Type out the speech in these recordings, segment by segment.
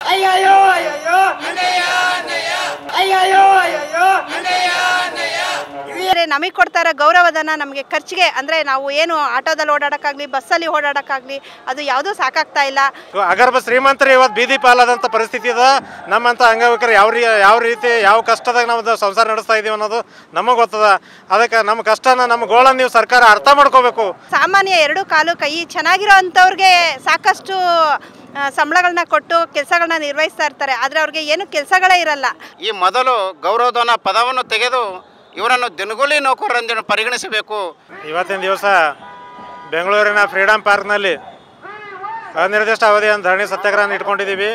ಅಯ್ಯಯ್ಯೋ ಅಯ್ಯಯ್ಯೋ ಅಯ್ಯಯ್ಯೋ ಅಯ್ಯಯ್ಯೋ ಅಂದರೆ ನಮಗೆ ಕೊಡ್ತಾ ಇರೋ ಗೌರವಧನ ನಮಗೆ ಖರ್ಚಿಗೆ ಅಂದರೆ ನಾವು ಏನು ಆಟೋದಲ್ಲಿ ಓಡಾಡೋಕ್ಕಾಗಲಿ ಬಸ್ಸಲ್ಲಿ ಓಡಾಡೋಕ್ಕಾಗಲಿ ಅದು ಯಾವುದೂ ಸಾಕಾಗ್ತಾ ಇಲ್ಲ ಅಗರ್ಭ ಶ್ರೀಮಂತರು ಇವತ್ತು ಬೀದಿ ಪಾಲಾದಂಥ ಪರಿಸ್ಥಿತಿ ಇದೆ ನಮ್ಮಂಥ ಅಂಗವಿಕರು ಯಾವ ರೀ ಯಾವ ರೀತಿ ಯಾವ ಕಷ್ಟದಾಗ ನಾವು ಸಂಸಾರ ನಡೆಸ್ತಾ ಇದೀವಿ ಅನ್ನೋದು ನಮಗೆ ಗೊತ್ತದ ಅದಕ್ಕೆ ನಮ್ಮ ಕಷ್ಟನ ನಮ್ಮ ಗೋಳನ್ನು ನೀವು ಸರ್ಕಾರ ಅರ್ಥ ಮಾಡ್ಕೋಬೇಕು ಸಾಮಾನ್ಯ ಎರಡು ಕಾಲು ಕೈ ಚೆನ್ನಾಗಿರೋ ಅಂಥವ್ರಿಗೆ ಸಾಕಷ್ಟು ಆ, ಸಂಬಳಗಳನ್ನ ಕೊಟ್ಟು ಕೆಲಸಗಳನ್ನ ನಿರ್ವಹಿಸ್ತಾ ಇರ್ತಾರೆ ಆದರೆ ಅವ್ರಿಗೆ ಏನು ಕೆಲಸಗಳೇ ಇರಲ್ಲ ಈ ಮೊದಲು ಗೌರವಧನ ಪದವನ್ನು ತೆಗೆದು ಇವರನ್ನು ದಿನಗೂಲಿ ನೌಕರರೆಂದು ಪರಿಗಣಿಸಬೇಕು ಇವತ್ತಿನ ದಿವಸ ಬೆಂಗಳೂರಿನ ಫ್ರೀಡಮ್ ಪಾರ್ಕ್ನಲ್ಲಿ ಅನಿರ್ದಿಷ್ಟ ಅವಧಿಯ ಧರಣಿ ಸತ್ಯಾಗ್ರಹ ಇಟ್ಕೊಂಡಿದ್ದೀವಿ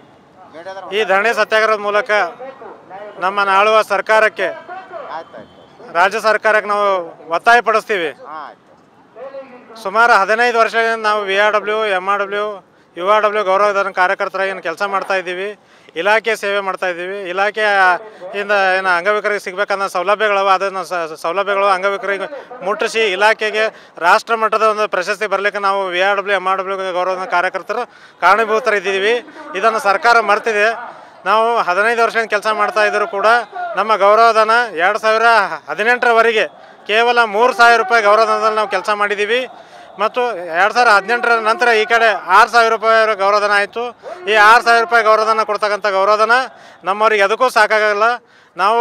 ಈ ಧರಣಿ ಸತ್ಯಾಗ್ರಹದ ಮೂಲಕ ನಮ್ಮನ್ನು ಆಳುವ ಸರ್ಕಾರಕ್ಕೆ ರಾಜ್ಯ ಸರ್ಕಾರಕ್ಕೆ ನಾವು ಒತ್ತಾಯ ಪಡಿಸ್ತೀವಿ ಸುಮಾರು ಹದಿನೈದು ವರ್ಷದಿಂದ ನಾವು V R W M R W U R W ಗೌರವಧನ ಕಾರ್ಯಕರ್ತರಾಗಿ ಏನು ಕೆಲಸ ಮಾಡ್ತಾ ಇದ್ದೀವಿ ಇಲಾಖೆ ಸೇವೆ ಮಾಡ್ತಾ ಇದ್ದೀವಿ ಇಲಾಖೆಯ ಇಂದ ಏನು ಅಂಗವಿಕರಿಗೆ ಸಿಗಬೇಕನ್ನೋ ಸೌಲಭ್ಯಗಳವ ಅದನ್ನು ಸ- ಸೌಲಭ್ಯಗಳು ಅಂಗವಿಕರಿಗೆ ಮುಟ್ಟಿಸಿ ಇಲಾಖೆಗೆ ರಾಷ್ಟ್ರ ಮಟ್ಟದ ಒಂದು ಪ್ರಶಸ್ತಿ ಬರಲಿಕ್ಕೆ ನಾವು V R W M R W ಗೌರವಧನ ಕಾರ್ಯಕರ್ತರು ಕಾರಣೀಭೂತರಿದ್ದೀವಿ ಇದನ್ನು ಸರ್ಕಾರ ಮರ್ತಿದೆ ನಾವು ಹದಿನೈದು ವರ್ಷದಿಂದ ಕೆಲಸ ಮಾಡ್ತಾ ಇದ್ದರೂ ಕೂಡ ನಮ್ಮ ಗೌರವಧನ ಎರಡು ಸಾವಿರ ಹದಿನೆಂಟರವರೆಗೆ ಕೇವಲ ಮೂರು ಸಾವಿರ ರೂಪಾಯಿ ಗೌರವಧನದಲ್ಲಿ ನಾವು ಕೆಲಸ ಮಾಡಿದ್ದೀವಿ ಮತ್ತು ಎರಡು ಸಾವಿರ ಹದಿನೆಂಟರ ನಂತರ ಈ ಕಡೆ ಆರು ಸಾವಿರ ರೂಪಾಯಿ ಗೌರವಧನ ಆಯಿತು ಈ ಆರು ಸಾವಿರ ರೂಪಾಯಿ ಗೌರವಧನ ಕೊಡ್ತಕ್ಕಂಥ ಗೌರವಧನ ನಮ್ಮವ್ರಿಗೆ ಎದಕ್ಕೂ ಸಾಕಾಗಲ್ಲ ನಾವು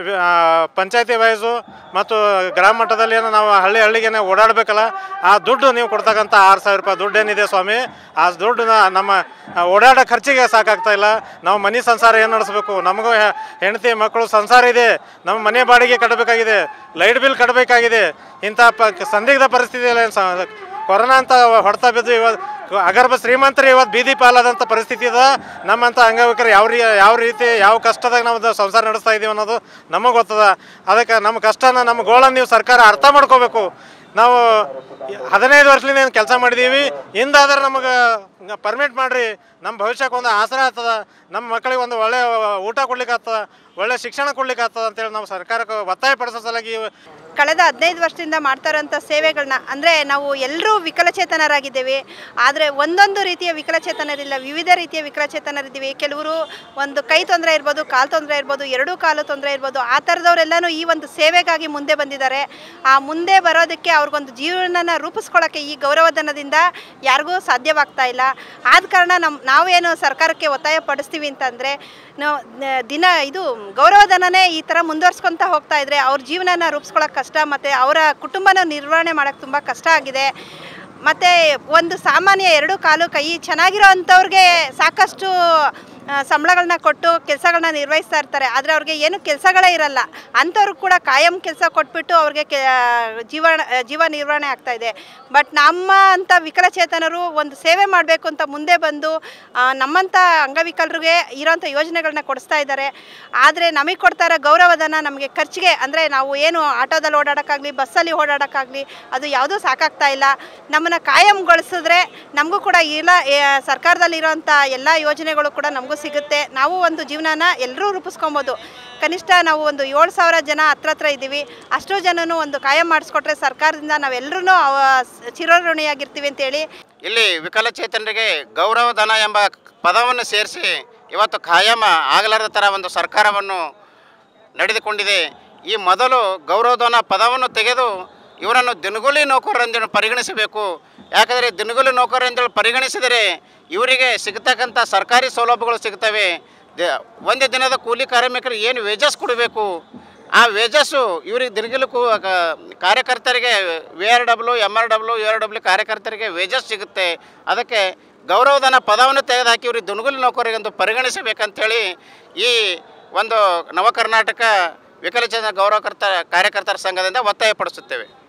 ಪಂಚಾಯತಿ ವೈಸು ಮತ್ತು ಗ್ರಾಮ ಮಟ್ಟದಲ್ಲಿ ಏನೋ ನಾವು ಹಳ್ಳಿ ಹಳ್ಳಿಗೇನೆ ಓಡಾಡಬೇಕಲ್ಲ ಆ ದುಡ್ಡು ನೀವು ಕೊಡ್ತಕ್ಕಂಥ ಆರು ಸಾವಿರ ರೂಪಾಯಿ ದುಡ್ಡು ಏನಿದೆ ಸ್ವಾಮಿ ಆ ದುಡ್ಡನ್ನ ನಮ್ಮ ಆ, ಓಡಾಡೋ ಖರ್ಚಿಗೆ ಸಾಕಾಗ್ತಾ ಇಲ್ಲ ನಾವು ಮನೆ ಸಂಸಾರ ಏನು ನಡೆಸಬೇಕು ನಮಗೂ ಹೆ- ಹೆಂಡತಿ ಮಕ್ಕಳು ಸಂಸಾರ ಇದೆ ನಮ್ಮ ಮನೆ ಬಾಡಿಗೆ ಕಟ್ಟಬೇಕಾಗಿದೆ ಲೈಟ್ ಬಿಲ್ ಕಟ್ಟಬೇಕಾಗಿದೆ ಇಂಥ ಪ ಸಂದಿಗ್ಧ ಪರಿಸ್ಥಿತಿಯಲ್ಲಿ ಏನು ಸ- ಕೊರೋನಾ ಅಂತ ಹೊಡೆತ ಬಿದ್ದು ಇವತ್ತು ಅಗರ್ಭ ಶ್ರೀಮಂತರು ಇವತ್ತು ಬೀದಿ ಪಾಲಾದಂಥ ಪರಿಸ್ಥಿತಿ ಇದೆ ನಮ್ಮಂಥ ಅಂಗವಿಕರು ಯಾವ ರೀ ಯಾವ ರೀತಿ ಯಾವ ಕಷ್ಟದಾಗ ನಾವು ಸಂಸಾರ ನಡೆಸ್ತಾ ಇದೀವಿ ಅನ್ನೋದು ನಮಗೆ ಗೊತ್ತದ ಅದಕ್ಕೆ ನಮ್ಮ ಕಷ್ಟನ ನಮ್ಮ ಗೋಳನ್ನು ನೀವು ಸರ್ಕಾರ ಅರ್ಥ ಮಾಡ್ಕೋಬೇಕು ನಾವು ಹದಿನೈದು ವರ್ಷದಿಂದ ಏನು ಕೆಲಸ ಮಾಡಿದ್ದೀವಿ ಹಿಂದಾದ್ರೆ ನಮಗೆ ಪರ್ಮಿಟ್ ಮಾಡಿರಿ ನಮ್ಮ ಭವಿಷ್ಯಕ್ಕೆ ಒಂದು ಆಸರ ಆಗ್ತದ ನಮ್ಮ ಮಕ್ಕಳಿಗೆ ಒಂದು ಒಳ್ಳೆ ಊಟ ಕೊಡ್ಲಿಕ್ಕೆ ಆಗ್ತದ ಒಳ್ಳೆ ಶಿಕ್ಷಣ ಕೊಡ್ಲಿಕ್ಕೆ ಆಗ್ತದ ಅಂತೇಳಿ ನಾವು ಸರ್ಕಾರಕ್ಕೆ ಒತ್ತಾಯ ಪಡಿಸೋ ಸಲುವಾಗಿ ಕಳೆದ ಹದಿನೈದು ವರ್ಷದಿಂದ ಮಾಡ್ತಾ ಇರೋಂಥ ಸೇವೆಗಳನ್ನ ಅಂದರೆ ನಾವು ಎಲ್ಲರೂ ವಿಕಲಚೇತನರಾಗಿದ್ದೇವೆ ಆದರೆ ಒಂದೊಂದು ರೀತಿಯ ವಿಕಲಚೇತನರಿಲ್ಲ ವಿವಿಧ ರೀತಿಯ ವಿಕಲಚೇತನರಿದ್ದೀವಿ ಕೆಲವರು ಒಂದು ಕೈ ತೊಂದರೆ ಇರ್ಬೋದು ಕಾಲು ತೊಂದರೆ ಇರ್ಬೋದು ಎರಡೂ ಕಾಲು ತೊಂದರೆ ಇರ್ಬೋದು ಆ ಥರದವರೆಲ್ಲನೂ ಈ ಒಂದು ಸೇವೆಗಾಗಿ ಮುಂದೆ ಬಂದಿದ್ದಾರೆ ಆ ಮುಂದೆ ಬರೋದಕ್ಕೆ ಅವ್ರಿಗೊಂದು ಜೀವನನ ರೂಪಿಸ್ಕೊಳ್ಳೋಕ್ಕೆ ಈ ಗೌರವಧನದಿಂದ ಯಾರಿಗೂ ಸಾಧ್ಯವಾಗ್ತಾ ಇಲ್ಲ ಆದ ಕಾರಣ ನಮ್ಮ ನಾವೇನು ಸರ್ಕಾರಕ್ಕೆ ಒತ್ತಾಯ ಪಡಿಸ್ತೀವಿ ಅಂತಂದರೆ ನಾವು ನ- ದಿನ ಇದು ಗೌರವಧನನೇ ಈ ಥರ ಮುಂದುವರ್ಸ್ಕೊತಾ ಹೋಗ್ತಾ ಇದ್ರೆ ಅವ್ರ ಜೀವನನ ರೂಪಿಸ್ಕೊಳ್ಳೋಕೆ ಕಷ್ಟ ಮತ್ತು ಅವರ ಕುಟುಂಬನ ನಿರ್ವಹಣೆ ಮಾಡೋಕ್ಕೆ ತುಂಬ ಕಷ್ಟ ಆಗಿದೆ ಮತ್ತು ಒಂದು ಸಾಮಾನ್ಯ ಎರಡು ಕಾಲು ಕೈ ಚೆನ್ನಾಗಿರೋ ಅಂಥವ್ರಿಗೆ ಸಾಕಷ್ಟು ಆ, ಸಂಬಳಗಳನ್ನ ಕೊಟ್ಟು ಕೆಲಸಗಳನ್ನ ನಿರ್ವಹಿಸ್ತಾ ಇರ್ತಾರೆ ಆದರೆ ಅವ್ರಿಗೆ ಏನು ಕೆಲಸಗಳೇ ಇರಲ್ಲ ಅಂಥವ್ರು ಕೂಡ ಕಾಯಂ ಕೆಲಸ ಕೊಟ್ಬಿಟ್ಟು ಅವ್ರಿಗೆ ಕೆ ಜೀವ ಜೀವ ನಿರ್ವಹಣೆ ಆಗ್ತಾ ಇದೆ ಬಟ್ ನಮ್ಮ ಅಂಥ ವಿಕಲಚೇತನರು ಒಂದು ಸೇವೆ ಮಾಡಬೇಕು ಅಂತ ಮುಂದೆ ಬಂದು ಆ, ನಮ್ಮಂಥ ಅಂಗವಿಕಲರಿಗೆ ಇರೋಂಥ ಯೋಜನೆಗಳನ್ನ ಕೊಡಿಸ್ತಾ ಇದ್ದಾರೆ ಆದರೆ ನಮಗೆ ಕೊಡ್ತಾ ಇರೋ ಗೌರವಧನ ನಮಗೆ ಖರ್ಚಿಗೆ ಅಂದರೆ ನಾವು ಏನು ಆಟೋದಲ್ಲಿ ಓಡಾಡೋಕ್ಕಾಗಲಿ ಬಸ್ಸಲ್ಲಿ ಓಡಾಡೋಕ್ಕಾಗಲಿ ಅದು ಯಾವುದೂ ಸಾಕಾಗ್ತಾ ಇಲ್ಲ ನಮ್ಮನ್ನು ಕಾಯಂಗೊಳಿಸಿದ್ರೆ ನಮಗೂ ಕೂಡ ಇಲ್ಲ ಏ, ಸರ್ಕಾರದಲ್ಲಿರೋಂಥ ಎಲ್ಲ ಯೋಜನೆಗಳು ಕೂಡ ನಮಗೂ ಸಿಗುತ್ತೆ ನಾವು ಒಂದು ಜೀವನನ ಎಲ್ಲರೂ ರೂಪಿಸ್ಕೊಬೋದು ಕನಿಷ್ಠ ನಾವು ಒಂದು ಏಳು ಸಾವಿರ ಜನ ಹತ್ರ ಹತ್ರ ಇದ್ದೀವಿ ಅಷ್ಟು ಜನನು ಒಂದು ಕಾಯಂ ಮಾಡಿಸ್ಕೊಟ್ರೆ ಸರ್ಕಾರದಿಂದ ನಾವೆಲ್ಲರೂ ಚಿರಋಣಿಯಾಗಿರ್ತೀವಿ ಅಂತೇಳಿ ಇಲ್ಲಿ ವಿಕಲಚೇತನರಿಗೆ ಗೌರವಧನ ಎಂಬ ಪದವನ್ನು ಸೇರಿಸಿ ಇವತ್ತು ಖಾಯಮ ಆಗಲಾರದ ಥರ ಒಂದು ಸರ್ಕಾರವನ್ನು ನಡೆದುಕೊಂಡಿದೆ ಈ ಮೊದಲು ಗೌರವಧನ ಪದವನ್ನು ತೆಗೆದು ಇವರನ್ನು ದಿನಗೂಲಿ ನೌಕರರೆಂದು ಪರಿಗಣಿಸಬೇಕು ಯಾಕಂದರೆ ದಿನಗೂಲಿ ನೌಕರರೆಂದು ಪರಿಗಣಿಸಿದರೆ ಇವರಿಗೆ ಸಿಗ್ತಕ್ಕಂಥ ಸರ್ಕಾರಿ ಸೌಲಭ್ಯಗಳು ಸಿಗ್ತವೆ ದ- ಒಂದು ದಿನದ ಕೂಲಿ ಕಾರ್ಮಿಕರಿಗೆ ಏನು ವೇಜಸ್ ಕೊಡಬೇಕು ಆ ವೇಜಸ್ಸು ಇವ್ರಿಗೆ ದಿನಗೂಲಿ ಕೂ ಕ- ಕಾರ್ಯಕರ್ತರಿಗೆ V R W M R W U R W ಕಾರ್ಯಕರ್ತರಿಗೆ ವೇಜಸ್ ಸಿಗುತ್ತೆ ಅದಕ್ಕೆ ಗೌರವಧನ ಪದವನ್ನು ತೆಗೆದುಹಾಕಿ ಇವ್ರಿಗೆ ದಿನಗೂಲಿ ನೌಕರಿಗೆಂದು ಪರಿಗಣಿಸಬೇಕಂತೇಳಿ ಈ ಒಂದು ನವ ಕರ್ನಾಟಕ ವಿಕಲಚೇತನ ಗೌರವಕರ್ತ ಕಾರ್ಯಕರ್ತರ ಸಂಘದಿಂದ ಒತ್ತಾಯಪಡಿಸುತ್ತೇವೆ